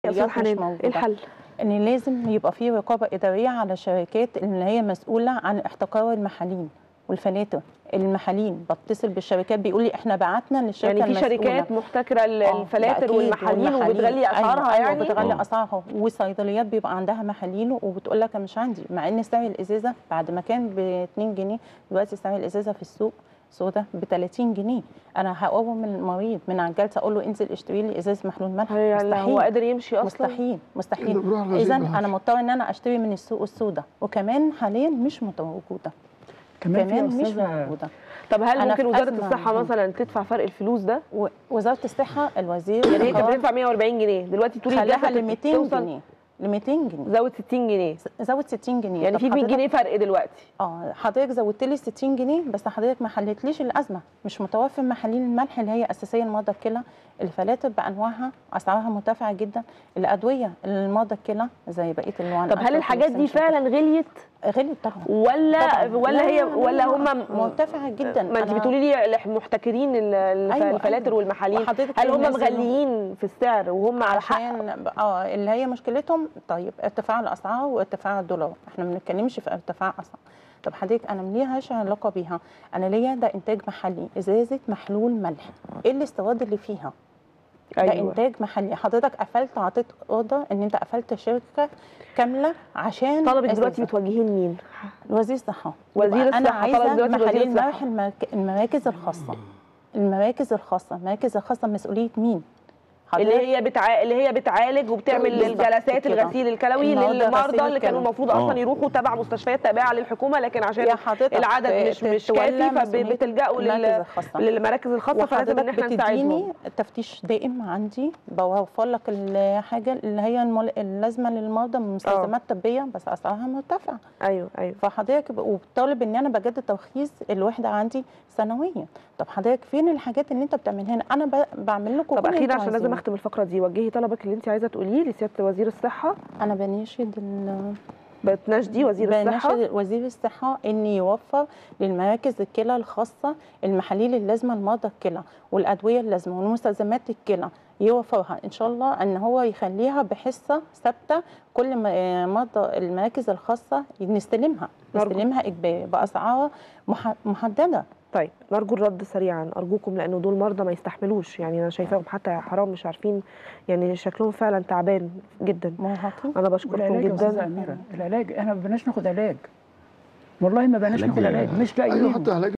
يا استاذ مش حنان موجودة. ايه الحل؟ ان لازم يبقى في رقابه اداريه على الشركات اللي هي مسؤوله عن احتكار المحالين والفلاتر المحالين بتصل بالشركات بيقول لي احنا بعتنا للشركه يعني في المسؤولة. شركات محتكره آه، الفلاتر أكيد، والمحاليل وبتغلي اسعارها أيوة يعني بتغلي آه. اسعارها وصيدليات بيبقى عندها محاليل وبتقول لك أنا مش عندي مع ان سعر الازازه بعد ما كان ب 2 جنيه دلوقتي سعر الازازه في السوق سودا ب 30 جنيه انا هقوم المريض من على الجلسه اقول له انزل اشتري لي ازازه محلول ملح هي هو قادر يمشي اصلا مستحيل مستحيل اللي بيروح الغسيل اذا بالعافية. انا مضطر ان انا اشتري من السوق السوداء وكمان حاليا مش موجوده كمان في كمان مش أستاذة موجوده طب هل أنا ممكن في وزاره أزمة. الصحه مثلا تدفع فرق الفلوس ده؟ و- وزاره الصحه الوزير يعني هي كانت قرر بتدفع 140 جنيه دلوقتي تقولي خلاها الجلسة ل 200 توصل- جنيه ل 200 جنيه زود 60 جنيه زود 60 جنيه يعني طب في 100 حضرتك- جنيه فرق دلوقتي اه حضرتك زودت لي 60 جنيه بس حضرتك ما حلتليش الازمه مش متوفر محاليل الملح اللي هي اساسيه لمرضى الكلى الفلاتر بانواعها اسعارها مرتفعه جدا الادويه لمرضى الكلى زي بقيه الانواع طب هل الحاجات دي فعلا غليت غليت طبعا ولا طبعاً. ولا لا، هي لا، ولا لا، هم مرتفعه جدا ما انت أنا- بتقولي لي محتكرين ال- الف- أيوة، الفلاتر أيوة. والمحاليل وحضرتك هل هم الناس اللي- مغليين في السعر وهم على حق عشان اه اللي هي مشكلتهم طيب ارتفاع الاسعار وارتفاع الدولار احنا ما بنتكلمش في ارتفاع اسعار طب حضرتك انا مليهاش علاقه بيها انا ليا ده انتاج محلي ازازه محلول ملح ايه الاستيراد اللي فيها ده أيوة. انتاج محلي حضرتك قفلت عطيت اوردر ان انت قفلت شركه كامله عشان طلبك دلوقتي إزازة. بتوجهين مين؟ وزير الصحه وزير يبقى انا الصحة، طلب عايزه دلوقتي وزير محاليل الصحة. الملح المرك- المراكز الخاصه المراكز الخاصه المراكز الخاصه مسؤوليه مين اللي حضرتك هي بتع... اللي هي بتعالج وبتعمل بالظبط الجلسات كده. الغسيل الكلوي المرضى للمرضى غسيل اللي كانوا الكلوي. المفروض آه. اصلا يروحوا تبع مستشفيات تابعه للحكومه لكن عشان يا حضرتك العدد ت- مش مش تتولى كافي مسؤولية فبتلجأوا المراكز لل... الخاصة. للمراكز الخاصه فلازم ان وحضرتك احنا نساعدهم بتديني تفتيش دائم عندي بوفر لك الحاجه اللي هي المل- اللازمه للمرضى من مستلزمات طبيه بس اسعارها مرتفعه ايوه ايوه فحضرتك ب- وبطالب ان انا بجدد ترخيص الوحده عندي سنويا طب حضرتك فين الحاجات اللي انت بتعملها هنا انا ب- بعمل لكم طب كل اللي اخيرا انتوا عشان لازم عايزينه. اختم الفقره دي وجهي طلبك اللي انت عايزه تقوليه لسياده وزير الصحه انا بناشد ال- بتناشدي وزير الصحه بناشد وزير الصحة إن يوفر للمراكز الكلى الخاصة المحاليل اللازمة لمرضى الكلى والأدوية اللازمة ومستلزمات الكلى يوفرها إن شاء الله إن هو يخليها بحصة ثابتة كل ما- مرضى المراكز الخاصة نستلمها نرجو. نستلمها إجباري بأسعار مح- محددة طيب نرجو الرد سريعا ارجوكم لانه دول مرضى ما يستحملوش يعني انا شايفاهم حتى حرام مش عارفين يعني شكلهم فعلا تعبان جدا مرهقين انا بشكركم والعلاج يا استاذه جدا اميره العلاج احنا ما بناش ناخد علاج والله ما بناش علاج ناخد إيه؟ علاج مش لاقيين ايوه حتى علاج